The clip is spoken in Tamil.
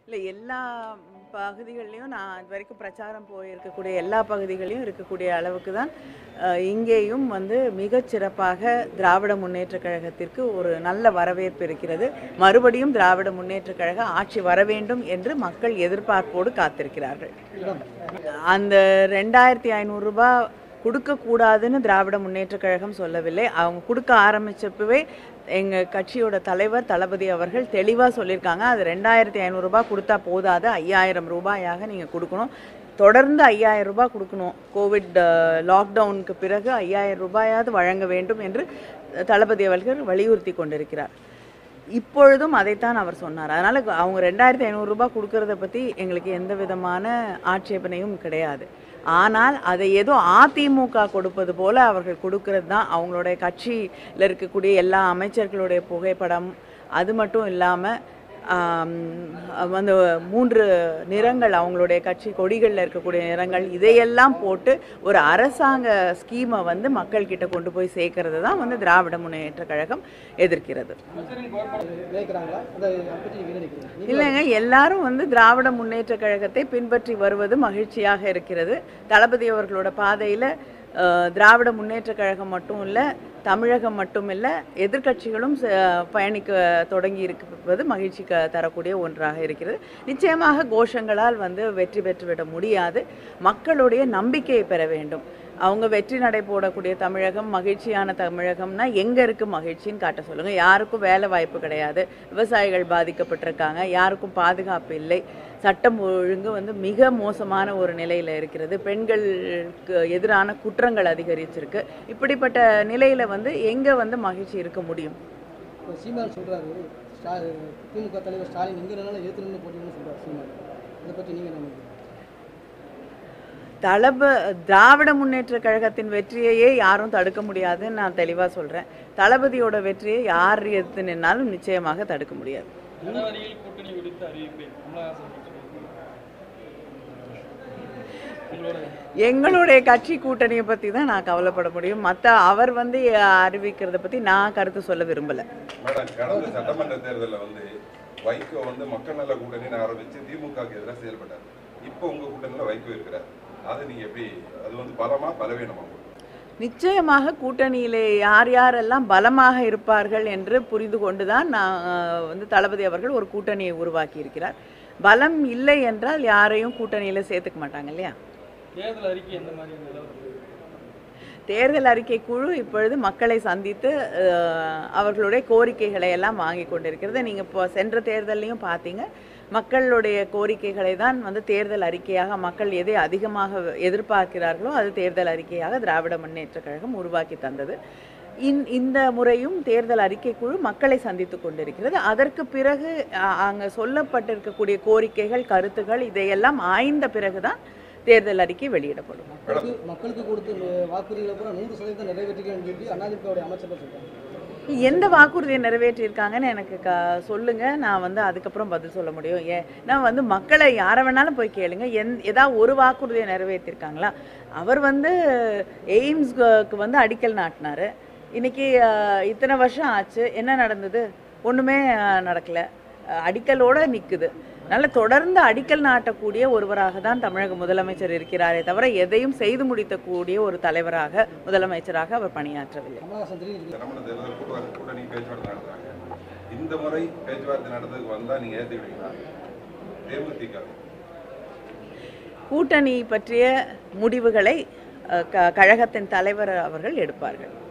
இல்லை எல்லா பகுதிகள்லையும் நான் இது வரைக்கும் பிரச்சாரம் போயிருக்கக்கூடிய எல்லா பகுதிகளையும் இருக்கக்கூடிய அளவுக்கு தான் அஹ், இங்கேயும் வந்து மிகச் சிறப்பாக திராவிட முன்னேற்றக் கழகத்திற்கு ஒரு நல்ல வரவேற்பு இருக்கிறது மறுபடியும் திராவிட முன்னேற்றக் கழக ஆட்சி வர வேண்டும் என்று மக்கள் எதிர்பார்ப்போடு காத்திருக்கிறார்கள் அந்த ரெண்டாயிரத்தி ஐநூறுரூபா கொடுக்கக்கூடாதுன்னு திராவிட முன்னேற்றக் கழகம் சொல்லவில்லை அவங்க கொடுக்க ஆரம்பிச்சப்பவே எங்கள் கட்சியோட தலைவர் தளபதி அவர்கள் தெளிவாக சொல்லியிருக்காங்க அது ரெண்டாயிரத்தி ஐநூறுரூபா கொடுத்தா போதாது ஐயாயிரம் ரூபாயாக நீங்கள் கொடுக்கணும் தொடர்ந்து ஐயாயிரம் ரூபாய் கொடுக்கணும் கோவிட் அஹ், லாக்டவுனுக்கு பிறகு ஐயாயிரம் ரூபாயாவது வழங்க வேண்டும் என்று தளபதி அவர்கள் வலியுறுத்தி கொண்டிருக்கிறார் இப்பொழுதும் அதைத்தான் அவர் சொன்னார் அதனால் அவங்க ரெண்டாயிரத்தி ஐநூறுரூபா கொடுக்கறத பற்றி எங்களுக்கு எந்த விதமான ஆட்சேபனையும் கிடையாது ஆனால் அதை ஏதோ அதிமுக கொடுப்பது போல அவர்கள் கொடுக்கறது தான் அவங்களுடைய கட்சியில் இருக்கக்கூடிய எல்லா அமைச்சர்களுடைய புகைப்படம் அது மட்டும் இல்லாமல் வந்து மூன்று நிறங்கள் அவங்களுடைய கட்சி கொடிகளில் இருக்கக்கூடிய நிறங்கள் இதையெல்லாம் போட்டு ஒரு அரசாங்க ஸ்கீமை வந்து மக்கள்கிட்ட கொண்டு போய் சேர்க்கறது தான் வந்து திராவிட முன்னேற்ற கழகம் எதிர்க்கிறது நினைக்கிறாங்களா அதை அதை பற்றி நீங்கள் நினைக்கிறீங்க இல்லைங்க எல்லாரும் வந்து திராவிட முன்னேற்ற கழகத்தை பின்பற்றி வருவது மகிழ்ச்சியாக இருக்கிறது தளபதி அவர்களோட பாதையில் திராவிட முன்னேற்ற கழகம் மட்டும் இல்லை தமிழகம் மட்டும் இல்லை எதிர்க்கட்சிகளும் ச- பயணிக்க தொடங்கி இருப்பது மகிழ்ச்சி க தரக்கூடிய ஒன்றாக இருக்கிறது நிச்சயமாக கோஷங்களால் வந்து வெற்றி பெற்றுவிட முடியாது மக்களுடைய நம்பிக்கையை பெற வேண்டும் அவங்க வெற்றி நடை போடக்கூடிய தமிழகம் மகிழ்ச்சியான தமிழகம்னா எங்கே இருக்குது மகிழ்ச்சின்னு காட்ட சொல்லுங்கள் யாருக்கும் வேலை வாய்ப்பு கிடையாது விவசாயிகள் பாதிக்கப்பட்டிருக்காங்க யாருக்கும் பாதுகாப்பு இல்லை சட்டம் ஒழுங்கு வந்து மிக மோசமான ஒரு நிலையில் இருக்கிறது பெண்களுக்கு எதிரான குற்றங்கள் அதிகரிச்சிருக்கு இப்படிப்பட்ட நிலையில் வந்து எங்கே வந்து மகிழ்ச்சி இருக்க முடியும் இப்போ சீமான் சொல்கிறாரு ஸ்டா திமுக தலைவர் ஸ்டாலின் எங்கே இருந்தாலும் எதிர்த்து நின்று போட்டிங்கன்னு சொல்கிறார் சீமான் இதை பற்றி நீங்கள் என்ன நினைக்கிறீங்க தளப திராவிட முன்னேற்ற கழகத்தின் வெற்றியையே யாரும் தடுக்க முடியாதுன்னு நான் தெளிவாக சொல்கிறேன் தளபதியோட வெற்றியை யார் எதிர்த்து நின்னாலும் நிச்சயமாக தடுக்க முடியாது ஜனவரியில் கூட்டணி விடுத்து அறிவிப்பேன் கமலஹாசன் கட்சி. உங்களோட எங்களுடைய கட்சி கூட்டணியை பற்றி தான் நான் கவலைப்பட முடியும் மற்ற அவர் வந்து அறிவிக்கிறத பற்றி நான் கருத்து சொல்ல விரும்பலை மேடம் கடந்த சட்டமன்ற தேர்தலில் வந்து வைகோ வந்து மக்கள் நல கூட்டணின்னு ஆரம்பிச்சு திமுகவுக்கு எதிராக செயல்பட்டார் இப்போ உங்க கூட்டணியில் வைகோ இருக்கிறார் அது நீங்க எப்படி அது வந்து பலமா பலவீனமா உங்களுக்கு? நிச்சயமாக கூட்டணியிலே யார் யாரெல்லாம் பலமாக இருப்பார்கள் என்று புரிந்து கொண்டுதான் நான் அஹ், வந்து தளபதி அவர்கள் ஒரு கூட்டணியை உருவாக்கி இருக்கிறார் பலம் இல்லை என்றால் யாரையும் கூட்டணியில் சேர்த்துக்க மாட்டாங்க இல்லையா தேர்தல் அறிக்கை எந்த மாதிரி நிலவரம் தேர்தல் அறிக்கை குழு இப்பொழுது மக்களை சந்தித்து அஹ், அவர்களுடைய கோரிக்கைகளை எல்லாம் வாங்கி கொண்டிருக்கிறது நீங்கள் இப்போ சென்ற தேர்தல்லையும் பார்த்தீங்க மக்களுடைய கோரிக்கைகளை தான் வந்து தேர்தல் அறிக்கையாக மக்கள் எதை அதிகமாக எதிர்பார்க்கிறார்களோ அது தேர்தல் அறிக்கையாக திராவிட முன்னேற்றக் கழகம் உருவாக்கி தந்தது இன் இந்த முறையும் தேர்தல் அறிக்கை குழு மக்களை சந்தித்து கொண்டிருக்கிறது அதற்கு பிறகு அ- அங்க சொல்லப்பட்டிருக்கக்கூடிய கோரிக்கைகள் கருத்துகள் இதையெல்லாம் ஆய்ந்த பிறகுதான் தேர்தல் அறிக்கை வெளியிடப்படும் மக்களுக்கு மக்களுக்கு கொடுத்த அஹ், வாக்குறுதிகளை பூரா நூறு சதவீதம் நிறைவேற்றிக்கணும்னு சொல்லி அதிமுகவுடைய அமைச்சர்கள் சொல்கிறாங்க எந்த வாக்குறுதியை நிறைவேற்றியிருக்காங்கன்னு எனக்கு க சொல்லுங்க நான் வந்து அதுக்கப்புறம் பதில் சொல்ல முடியும் ஏன் நான் வந்து மக்களை யாரை வேணாலும் போய் கேளுங்க எந் ஏதாவது ஒரு வாக்குறுதியை நிறைவேற்றியிருக்காங்களா அவர் வந்து எய்ம்ஸ்க்கு வந்து அடிக்கல் நாட்டினாரு இன்னைக்கு அஹ், இத்தனை வருஷம் ஆச்சு என்ன நடந்தது ஒன்றுமே நடக்கல அஹ், அடிக்கலோட நிற்குது அதனால் தொடர்ந்து அடிக்கல் நாட்டக்கூடிய ஒருவராக தான் தமிழக முதலமைச்சர் இருக்கிறாரே தவிர எதையும் செய்து முடித்தக்கூடிய ஒரு தலைவராக முதலமைச்சராக அவர் பணியாற்றவில்லை கமலஹாசன் திடீர்னு சட்டமன்ற தேர்தல் கூட்டு கூட்டணி பேச்சுவார்த்தை நடத்துறாங்க இந்த முறை பேச்சுவார்த்தை நடந்ததுக்கு வந்தா நீங்க ஏத்துக்கிட்டீங்களா தேமுதிக கூட்டணி பற்றிய முடிவுகளை அஹ், க- கழகத்தின் தலைவர் அவர்கள் எடுப்பார்கள்